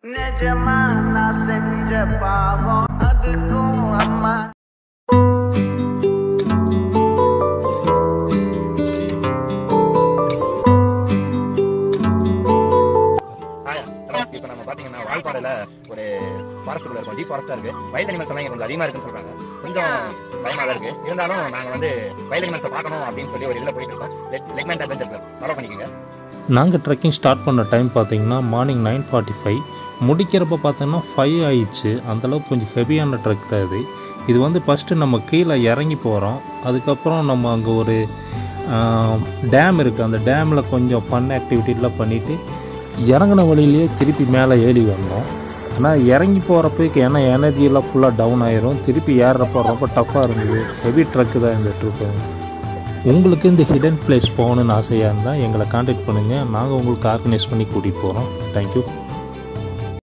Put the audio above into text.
நிஜமா நான் செஞ்ச பாவம் அதுக்கும் அம்மா ஹாய் ஹலோ இப்போ நம்ம பார்த்தீங்கன்னா வால்பாறையில் ஒரு ஃபாரஸ்ட்டுக்குள்ள இருக்கோம் டீப் ஃபாரஸ்ட்டாக இருக்கு வைல்ட் அனிமல்ஸ் எல்லாம் இங்க கொஞ்சம் அதிகமாக இருக்குன்னு சொல்றாங்க கொஞ்சம் பயமாக தான் இருக்கு இருந்தாலும் நாங்கள் வந்து வைல்ட் அனிமல்ஸை பார்க்கணும் அப்படின்னு சொல்லி ஒரு இதில் போயிட்டு இருக்கோம் லெக்மெண்ட் அட்வென்ச்சர் ஃபாலோ பண்ணிக்கோங்க நாங்கள் ட்ரெக்கிங் ஸ்டார்ட் பண்ண டைம் பார்த்தீங்கன்னா மார்னிங் நைன் ஃபார்ட்டி ஃபைவ் முடிக்கிறப்ப பார்த்தோன்னா ஃபைவ் ஆயிடுச்சு அந்தளவுக்கு கொஞ்சம் ஹெவியான ட்ரெக் தான் இது இது வந்து ஃபஸ்ட்டு நம்ம கீழே இறங்கி போகிறோம் அதுக்கப்புறம் நம்ம அங்கே ஒரு டேம் இருக்குது அந்த டேமில் கொஞ்சம் ஃபன் ஆக்டிவிட்டிலாம் பண்ணிவிட்டு இறங்கின வழியிலேயே திருப்பி மேலே ஏறி வந்தோம் ஆனால் இறங்கி போகிறப்ப ஏன்னா எனர்ஜியெல்லாம் ஃபுல்லாக டவுன் ஆயிரும் திருப்பி ஏறுறப்போ ரொம்ப டஃப்பாக இருந்தது ஹெவி ட்ரக்கு தான் இந்த ட்ரிப்பு உங்களுக்கு இந்த ஹிடன் பிளேஸ் போகணுன்னு ஆசையாக இருந்தால் எங்களை காண்டாக்ட் பண்ணுங்கள் நாங்கள் உங்களுக்கு ஆர்கனைஸ் பண்ணி கூட்டிகிட்டு போகிறோம் தேங்க்யூ